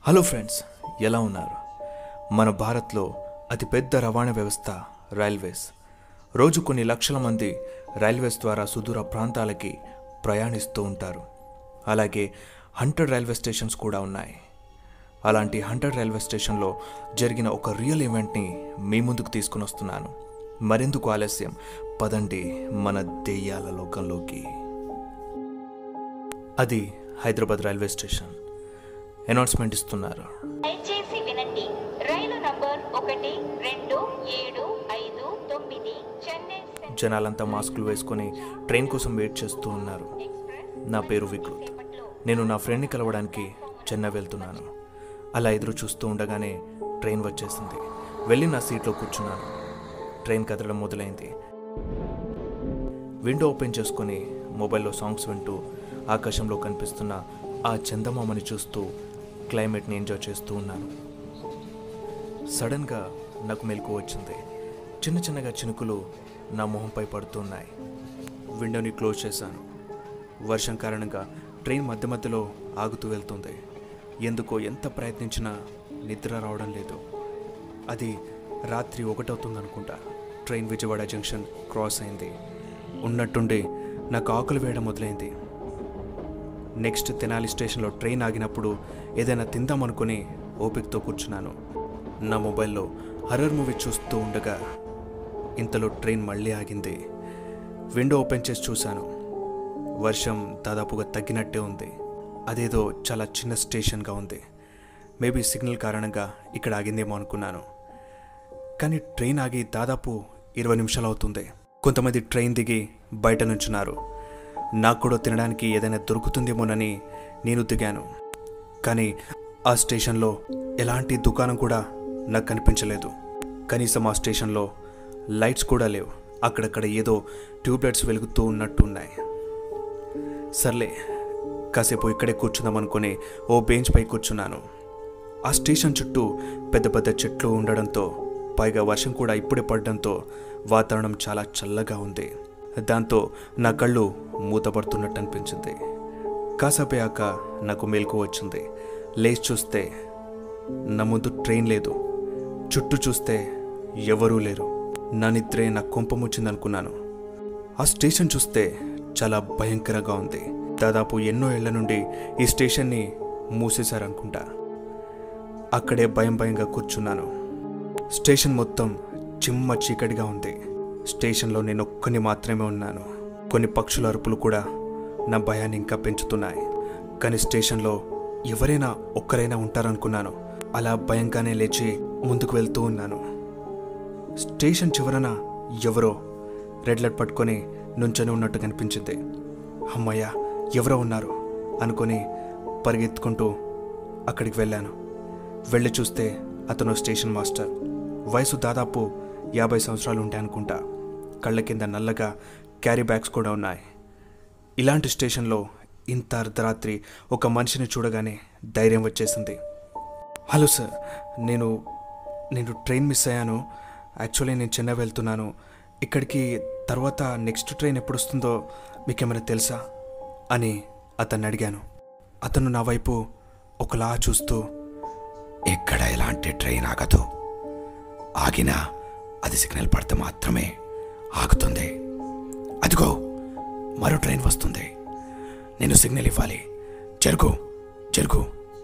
hello friends ఎలా ఉన్నారు మన భారత్లో అతిపెద్ద రవాణా వ్యవస్థ రైల్వేస్ రోజు కొన్ని లక్షల మంది రైల్వేస్ ద్వారా సుదూర ప్రాంతాలకి ప్రయాణిస్తూ ఉంటారు అలాగే హండ్రెడ్ రైల్వే స్టేషన్స్ కూడా ఉన్నాయి అలాంటి హండ్రెడ్ రైల్వే స్టేషన్లో జరిగిన ఒక రియల్ ఈవెంట్ని మీ ముందుకు తీసుకుని వస్తున్నాను మరెందుకు ఆలస్యం పదండి మన దెయ్యాల లోకంలోకి అది హైదరాబాద్ రైల్వే స్టేషన్ అనౌన్స్మెంట్ ఇస్తున్నారు దయచేసి వినండి రైలు నంబర్ ఒకటి రెండు ఏడు ఐదు తొమ్మిది చెన్నై సెంట్రల్ జనాలంతా మాస్కులు వేసుకొని ట్రైన్ కోసం వెయిట్ చేస్తూ ఉన్నారు ఎక్స్ప్రెస్ నా పేరు వికృత్ నేను నా ఫ్రెండ్ని కలవడానికి చెన్నై వెళ్తున్నాను అలా ఎదురు చూస్తూ ఉండగానే ట్రైన్ వచ్చేసింది వెళ్ళి నా సీట్లో కూర్చున్నాను ట్రైన్ కదలడం మొదలైంది విండో ఓపెన్ చేసుకొని మొబైల్లో సాంగ్స్ వింటూ ఆకాశంలో కనిపిస్తున్న ఆ చందమామని చూస్తూ క్లైమేట్ని ఎంజాయ్ చేస్తూ ఉన్నాను సడన్గా నాకు మెలకు వచ్చింది చిన్న చిన్నగా చినుకులు నా మొహంపై పడుతున్నాయి విండోని క్లోజ్ చేశాను వర్షం కారణంగా ట్రైన్ మధ్య మధ్యలో ఆగుతూ వెళ్తుంది ఎందుకో ఎంత ప్రయత్నించినా నిద్ర రావడం లేదు అది రాత్రి ఒకటవుతుంది అనుకుంటా ట్రైన్ విజయవాడ జంక్షన్ క్రాస్ అయింది ఉన్నట్టుండి నాకు ఆకలి వేయడం మొదలైంది నెక్స్ట్ తెనాలి స్టేషన్లో ట్రైన్ ఆగినప్పుడు ఏదైనా తిందామనుకుని ఓపికతో కూర్చున్నాను నా మొబైల్లో హర్రర్ మూవీ చూస్తూ ఉండగా ఇంతలో ట్రైన్ మళ్ళీ ఆగింది విండో ఓపెన్ చేసి చూశాను వర్షం దాదాపుగా తగ్గినట్టే ఉంది అదేదో చాలా చిన్న స్టేషన్గా ఉంది మేబీ సిగ్నల్ కారణంగా ఇక్కడ ఆగిందేమో అనుకున్నాను కానీ ట్రైన్ ఆగి దాదాపు ఇరవై నిమిషాలు అవుతుంది కొంతమంది ట్రైన్ దిగి బయట నుంచున్నారు నాకు కూడా తినడానికి ఏదైనా దొరుకుతుందేమోనని నేను దిగాను కానీ ఆ స్టేషన్లో ఎలాంటి దుకాణం కూడా నాకు కనిపించలేదు కనీసం ఆ స్టేషన్లో లైట్స్ కూడా లేవు అక్కడక్కడ ఏదో ట్యూబ్లైట్స్ వెలుగుతూ ఉన్నట్టు ఉన్నాయి సర్లే కాసేపు ఇక్కడే కూర్చుందాం అనుకుని ఓ బెంచ్ పై కూర్చున్నాను ఆ స్టేషన్ చుట్టూ పెద్ద పెద్ద చెట్లు ఉండడంతో పైగా వర్షం కూడా ఇప్పుడే పడడంతో వాతావరణం చాలా చల్లగా ఉంది దాంతో నా కళ్ళు మూతపడుతున్నట్టు అనిపించింది కాసేపయ్యాక నాకు మేల్కు వచ్చింది లేచి చూస్తే నా ముందు ట్రైన్ లేదు చుట్టూ చూస్తే ఎవరూ లేరు నా నిద్రే నా కొంపముచ్చిందనుకున్నాను ఆ స్టేషన్ చూస్తే చాలా భయంకరంగా ఉంది దాదాపు ఎన్నో ఏళ్ల నుండి ఈ స్టేషన్ని మూసేశారనుకుంటా అక్కడే భయం భయంగా కూర్చున్నాను స్టేషన్ మొత్తం చిమ్మ చీకటిగా ఉంది స్టేషన్లో నేను ఒక్కని మాత్రమే ఉన్నాను కొన్ని పక్షుల అరుపులు కూడా నా భయాన్ని ఇంకా పెంచుతున్నాయి కానీ స్టేషన్లో ఎవరైనా ఒక్కరైనా ఉంటారనుకున్నాను అలా భయంగానే లేచి ముందుకు వెళ్తూ ఉన్నాను స్టేషన్ చివరన ఎవరో రెడ్ లైట్ పట్టుకొని నుంచొని ఉన్నట్టు కనిపించింది అమ్మయ్య ఎవరో ఉన్నారు అనుకొని పరిగెత్తుకుంటూ అక్కడికి వెళ్ళాను వెళ్ళి చూస్తే అతను స్టేషన్ మాస్టర్ వయసు దాదాపు యాభై సంవత్సరాలు ఉంటాయి అనుకుంటా కళ్ళ కింద నల్లగా క్యారీ బ్యాగ్స్ కూడా ఉన్నాయి ఇలాంటి స్టేషన్లో ఇంత అర్ధరాత్రి ఒక మనిషిని చూడగానే ధైర్యం వచ్చేసింది హలో సార్ నేను నేను ట్రైన్ మిస్ అయ్యాను యాక్చువల్లీ నేను చెన్నై వెళ్తున్నాను ఇక్కడికి తర్వాత నెక్స్ట్ ట్రైన్ ఎప్పుడు వస్తుందో మీకేమైనా తెలుసా అని అతన్ని అడిగాను అతను నా వైపు ఒకలా చూస్తూ ఇక్కడ ఎలాంటి ట్రైన్ ఆగదు ఆగినా అది సిగ్నల్ పడితే మాత్రమే ఆగుతుంది అదిగో మరో ట్రైన్ వస్తుంది నేను సిగ్నల్ ఇవ్వాలి జరుగు జరుగు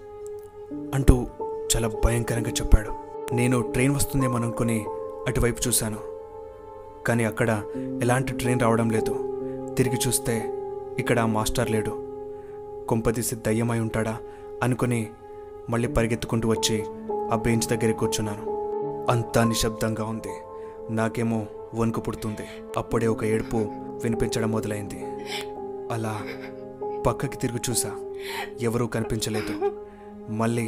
అంటూ చాలా భయంకరంగా చెప్పాడు నేను ట్రైన్ వస్తుందేమో అనుకుని అటువైపు చూశాను కానీ అక్కడ ఎలాంటి ట్రైన్ రావడం లేదు తిరిగి చూస్తే ఇక్కడ ఆ మాస్టర్ లేడు కొంపదీసి దయ్యమై ఉంటాడా అనుకుని మళ్ళీ పరిగెత్తుకుంటూ వచ్చి ఆ బెంచ్ దగ్గర కూర్చున్నాను అంతా నిశ్శబ్దంగా ఉంది నాకేమో వణుకు పుడుతుంది అప్పుడే ఒక ఏడుపు వినిపించడం మొదలైంది అలా పక్కకి తిరిగి చూసా ఎవరూ కనిపించలేదు మళ్ళీ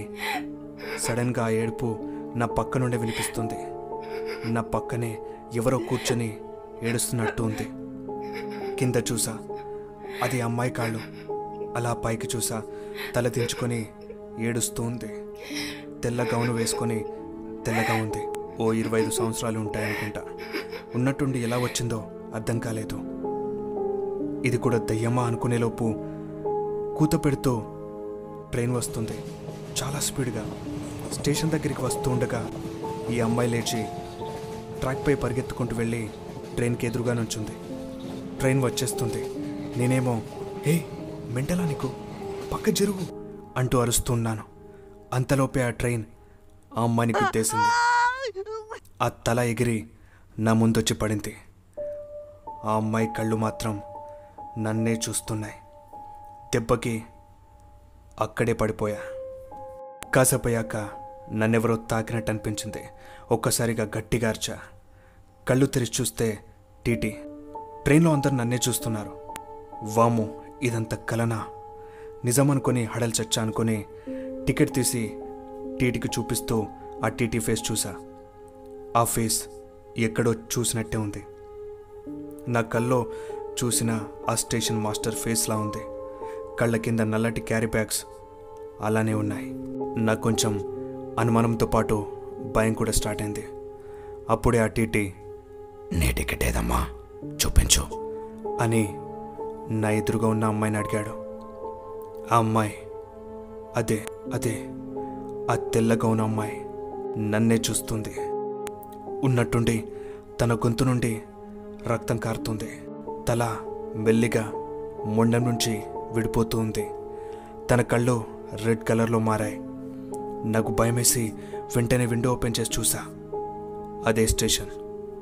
సడన్గా ఆ ఏడుపు నా పక్క నుండే వినిపిస్తుంది నా పక్కనే ఎవరో కూర్చొని ఏడుస్తున్నట్టు ఉంది కింద చూసా అది అమ్మాయి కాళ్ళు అలా పైకి చూసా తల దించుకొని ఏడుస్తూ ఉంది తెల్ల గౌను వేసుకొని తెల్లగా ఉంది ఓ ఇరవై ఐదు సంవత్సరాలు ఉంటాయనుకుంటా ఉన్నట్టుండి ఎలా వచ్చిందో అర్థం కాలేదు ఇది కూడా దయ్యమా అనుకునేలోపు కూత పెడుతూ ట్రైన్ వస్తుంది చాలా స్పీడ్గా స్టేషన్ దగ్గరికి వస్తూ ఉండగా ఈ అమ్మాయి లేచి ట్రాక్పై పరిగెత్తుకుంటూ వెళ్ళి ట్రైన్కి ఎదురుగా నుంచుంది ట్రైన్ వచ్చేస్తుంది నేనేమో హే మెంటలా నీకు పక్క జరుగు అంటూ అరుస్తున్నాను అంతలోపే ఆ ట్రైన్ ఆ అమ్మాయిని గుద్దేసింది ఆ తల ఎగిరి నా ముందొచ్చి పడింది ఆ అమ్మాయి కళ్ళు మాత్రం నన్నే చూస్తున్నాయి దెబ్బకి అక్కడే పడిపోయా కాసేపయ్యాక నన్నెవరో తాకినట్టు అనిపించింది ఒక్కసారిగా గట్టిగా అర్చా కళ్ళు తెరిచి చూస్తే టీటీ ట్రైన్లో అందరు నన్నే చూస్తున్నారు వాము ఇదంతా కలనా నిజమనుకొని హడల్ చచ్చా అనుకొని టికెట్ తీసి టీటీకి చూపిస్తూ ఆ టీటీ ఫేస్ చూసా ఆ ఫేస్ ఎక్కడో చూసినట్టే ఉంది నా కల్లో చూసిన ఆ స్టేషన్ మాస్టర్ ఫేస్లా ఉంది కళ్ళ కింద నల్లటి క్యారీ బ్యాగ్స్ అలానే ఉన్నాయి నాకు కొంచెం అనుమానంతో పాటు భయం కూడా స్టార్ట్ అయింది అప్పుడే ఆ టీటీ నీ టికెట్ ఏదమ్మా చూపించు అని నా ఎదురుగా ఉన్న అమ్మాయిని అడిగాడు ఆ అమ్మాయి అదే అదే ఆ తెల్లగా ఉన్న అమ్మాయి నన్నే చూస్తుంది ఉన్నట్టుండి తన గొంతు నుండి రక్తం కారుతుంది తల మెల్లిగా మొండం నుంచి విడిపోతూ ఉంది తన కళ్ళు రెడ్ కలర్లో మారాయి నాకు భయమేసి వెంటనే విండో ఓపెన్ చేసి చూసా అదే స్టేషన్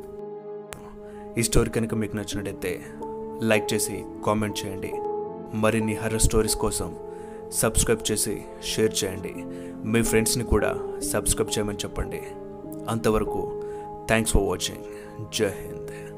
ఈ స్టోరీ కనుక మీకు నచ్చినట్టయితే లైక్ చేసి కామెంట్ చేయండి మరిన్ని హర్రర్ స్టోరీస్ కోసం సబ్స్క్రైబ్ చేసి షేర్ చేయండి మీ ఫ్రెండ్స్ని కూడా సబ్స్క్రైబ్ చేయమని చెప్పండి అంతవరకు థ్యాంక్స్ ఫర్ వాచింగ్ జై హింద్